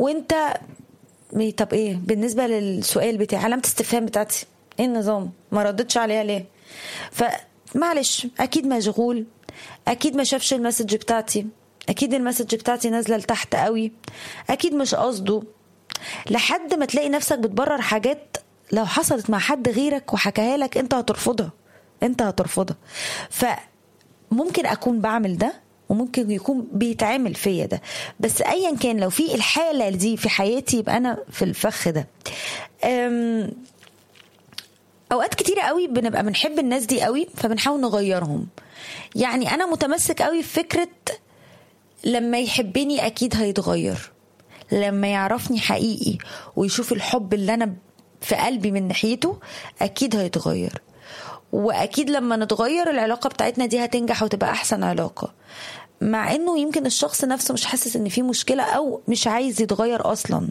وانت مي- طب ايه بالنسبه للسؤال بتاعي علامه استفهام بتاعتي ايه النظام ما ردتش عليها ليه فمعلش اكيد مشغول اكيد ما شافش المسج بتاعتي اكيد المسج بتاعتي نازله لتحت قوي اكيد مش قصده لحد ما تلاقي نفسك بتبرر حاجات لو حصلت مع حد غيرك وحكاها لك انت هترفضها انت هترفضها فممكن اكون بعمل ده وممكن يكون بيتعمل فيا ده بس ايا كان لو في الحاله دي في حياتي يبقى انا في الفخ ده أم اوقات كتيرة قوي بنبقى بنحب الناس دي قوي فبنحاول نغيرهم يعني انا متمسك قوي في فكره لما يحبني اكيد هيتغير لما يعرفني حقيقي ويشوف الحب اللي انا في قلبي من ناحيته اكيد هيتغير واكيد لما نتغير العلاقه بتاعتنا دي هتنجح وتبقى احسن علاقه مع انه يمكن الشخص نفسه مش حاسس ان في مشكله او مش عايز يتغير اصلا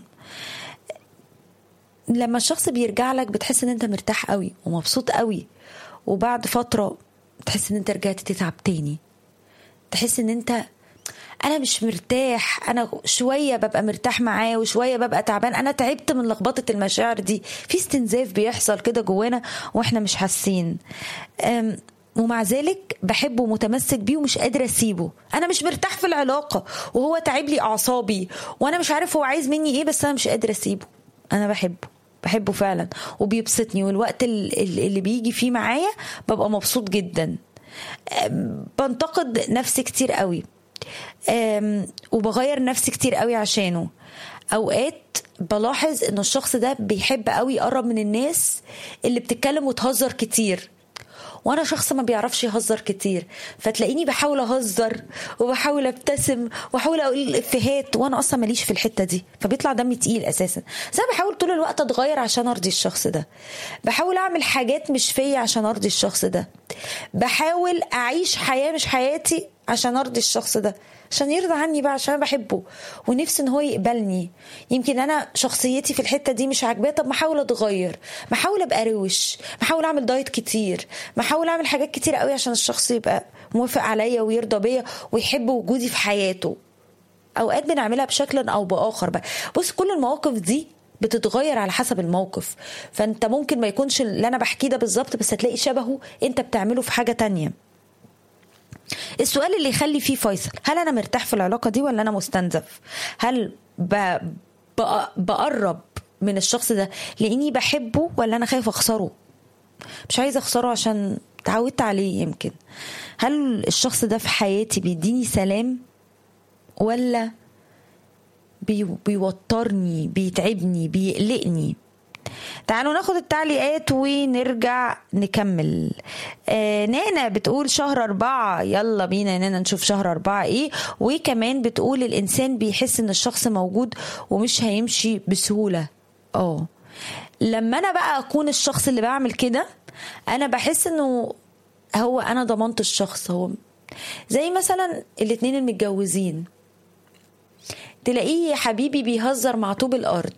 لما الشخص بيرجع لك بتحس ان انت مرتاح قوي ومبسوط قوي وبعد فتره تحس ان انت رجعت تتعب تاني تحس ان انت انا مش مرتاح انا شويه ببقى مرتاح معاه وشويه ببقى تعبان انا تعبت من لخبطه المشاعر دي في استنزاف بيحصل كده جوانا واحنا مش حاسين أم، ومع ذلك بحبه ومتمسك بيه ومش قادره اسيبه انا مش مرتاح في العلاقه وهو تعب لي اعصابي وانا مش عارف هو عايز مني ايه بس انا مش قادره اسيبه انا بحبه بحبه فعلا وبيبسطني والوقت ال- ال- اللي بيجي فيه معايا ببقى مبسوط جدا أم، بنتقد نفسي كتير قوي أم، وبغير نفسي كتير قوي عشانه اوقات بلاحظ ان الشخص ده بيحب قوي يقرب من الناس اللي بتتكلم وتهزر كتير وانا شخص ما بيعرفش يهزر كتير فتلاقيني بحاول اهزر وبحاول ابتسم واحاول اقول الافيهات وانا اصلا ماليش في الحته دي فبيطلع دمي تقيل اساسا بس انا بحاول طول الوقت اتغير عشان ارضي الشخص ده بحاول اعمل حاجات مش فيا عشان ارضي الشخص ده بحاول اعيش حياه مش حياتي عشان ارضي الشخص ده عشان يرضى عني بقى عشان انا بحبه ونفسي ان هو يقبلني يمكن انا شخصيتي في الحته دي مش عاجباه طب ما احاول اتغير ما احاول ابقى روش ما احاول اعمل دايت كتير ما احاول اعمل حاجات كتير قوي عشان الشخص يبقى موافق عليا ويرضى بيا ويحب وجودي في حياته اوقات بنعملها بشكل او باخر بقى بص كل المواقف دي بتتغير على حسب الموقف فانت ممكن ما يكونش اللي انا بحكيه ده بالظبط بس هتلاقي شبهه انت بتعمله في حاجه تانية السؤال اللي يخلي فيه فيصل هل انا مرتاح في العلاقه دي ولا انا مستنزف هل ب... ب... بقرب من الشخص ده لاني بحبه ولا انا خايف اخسره مش عايزه اخسره عشان اتعودت عليه يمكن هل الشخص ده في حياتي بيديني سلام ولا بي... بيوترني بيتعبني بيقلقني تعالوا ناخد التعليقات ونرجع نكمل آه نانا بتقول شهر أربعة يلا بينا يا نانا نشوف شهر أربعة إيه وكمان بتقول الإنسان بيحس إن الشخص موجود ومش هيمشي بسهولة اه لما أنا بقى أكون الشخص اللي بعمل كده أنا بحس إنه هو أنا ضمنت الشخص هو زي مثلا الاتنين المتجوزين تلاقيه يا حبيبي بيهزر مع طوب الأرض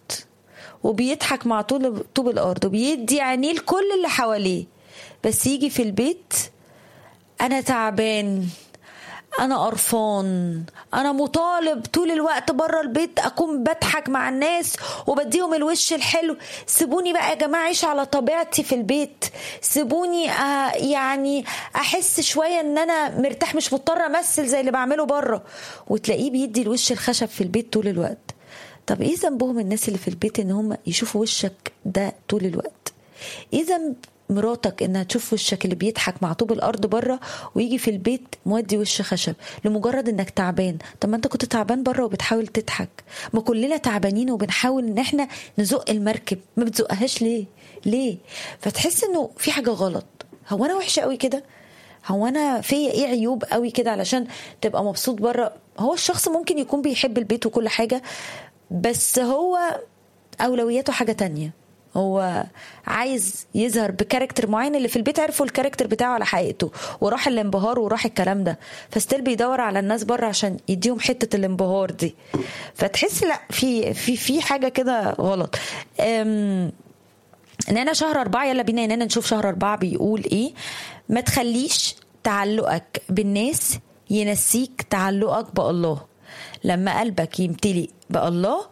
وبيضحك مع طول طوب الارض وبيدي عينيه لكل اللي حواليه بس يجي في البيت انا تعبان انا قرفان انا مطالب طول الوقت بره البيت اكون بضحك مع الناس وبديهم الوش الحلو سيبوني بقى يا جماعه اعيش على طبيعتي في البيت سيبوني آه يعني احس شويه ان انا مرتاح مش مضطره امثل زي اللي بعمله بره وتلاقيه بيدي الوش الخشب في البيت طول الوقت طب ايه ذنبهم الناس اللي في البيت ان هم يشوفوا وشك ده طول الوقت ايه ذنب مراتك انها تشوف وشك اللي بيضحك مع طوب الارض بره ويجي في البيت مودي وش خشب لمجرد انك تعبان طب ما انت كنت تعبان بره وبتحاول تضحك ما كلنا تعبانين وبنحاول ان احنا نزق المركب ما بتزقهاش ليه ليه فتحس انه في حاجه غلط هو انا وحشه قوي كده هو انا فيا ايه عيوب قوي كده علشان تبقى مبسوط بره هو الشخص ممكن يكون بيحب البيت وكل حاجه بس هو اولوياته حاجه تانية هو عايز يظهر بكاركتر معين اللي في البيت عرفوا الكاركتر بتاعه على حقيقته وراح الانبهار وراح الكلام ده فستيل بيدور على الناس بره عشان يديهم حته الانبهار دي فتحس لا في في في حاجه كده غلط أم ان انا شهر أربعة يلا بينا اننا نشوف شهر أربعة بيقول ايه ما تخليش تعلقك بالناس ينسيك تعلقك بالله لما قلبك يمتلئ بالله